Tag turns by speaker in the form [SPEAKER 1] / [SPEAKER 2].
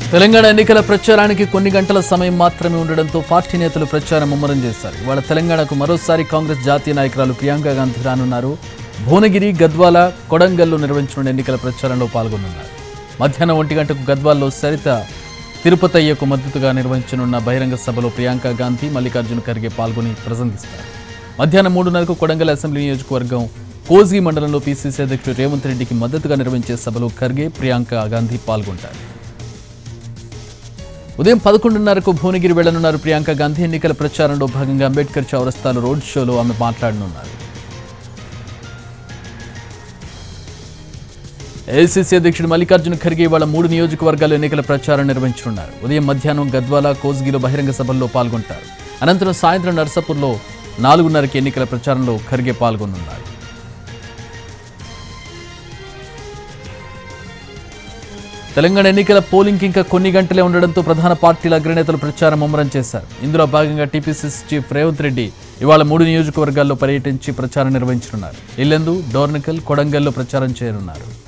[SPEAKER 1] తెలంగాణ ఎన్నికల ప్రచారానికి కొన్ని గంటల సమయం మాత్రమే ఉండడంతో పార్టీ నేతలు ప్రచారం ముమ్మరం చేశారు ఇవాళ తెలంగాణకు మరోసారి కాంగ్రెస్ జాతీయ నాయకురాలు ప్రియాంక గాంధీ రానున్నారు భువనగిరి గద్వాల కొడంగల్లో నిర్వహించనున్న ఎన్నికల ప్రచారంలో పాల్గొనున్నారు మధ్యాహ్నం ఒంటి గంటకు గద్వాల్లో సరిత తిరుపతయ్యకు మద్దతుగా నిర్వహించనున్న బహిరంగ సభలో ప్రియాంక గాంధీ మల్లికార్జున ఖర్గే పాల్గొని ప్రసంగిస్తారు మధ్యాహ్నం మూడున్నరకు కొడంగల్ అసెంబ్లీ నియోజకవర్గం కోజ్గి మండలంలో పీసీసీ అధ్యక్షుడు రేవంత్ రెడ్డికి మద్దతుగా నిర్వహించే సభలో ఖర్గే ప్రియాంక గాంధీ పాల్గొంటారు ఉదయం పదకొండున్నరకు భువనగిరి వెళ్లనున్నారు ప్రియాంక గాంధీ ఎన్నికల ప్రచారంలో భాగంగా అంబేద్కర్ చౌరస్తాలో రోడ్ షోలో ఆమె మాట్లాడనున్నారు ఏఐసీసీ అధ్యక్షుడు మల్లికార్జున ఖర్గే ఇవాళ మూడు నియోజకవర్గాల్లో ఎన్నికల ప్రచారం నిర్వహించనున్నారు ఉదయం మధ్యాహ్నం గద్వాల కోస్గిలో బహిరంగ సభల్లో పాల్గొంటారు అనంతరం సాయంత్రం నర్సాపూర్లో నాలుగున్నరకి ఎన్నికల ప్రచారంలో ఖర్గే పాల్గొనున్నారు తెలంగాణ ఎన్నికల పోలింగ్ ఇంకా కొన్ని గంటలే ఉండడంతో ప్రధాన పార్టీల అగ్రనేతలు ప్రచారం ముమ్మరం చేశారు ఇందులో భాగంగా టీపీసీసీ చీఫ్ రేవంత్ రెడ్డి ఇవాళ మూడు నియోజకవర్గాల్లో పర్యటించి ప్రచారం నిర్వహించనున్నారు ఇల్లెందు డోర్నకల్ కొడంగల్లో ప్రచారం చేయనున్నారు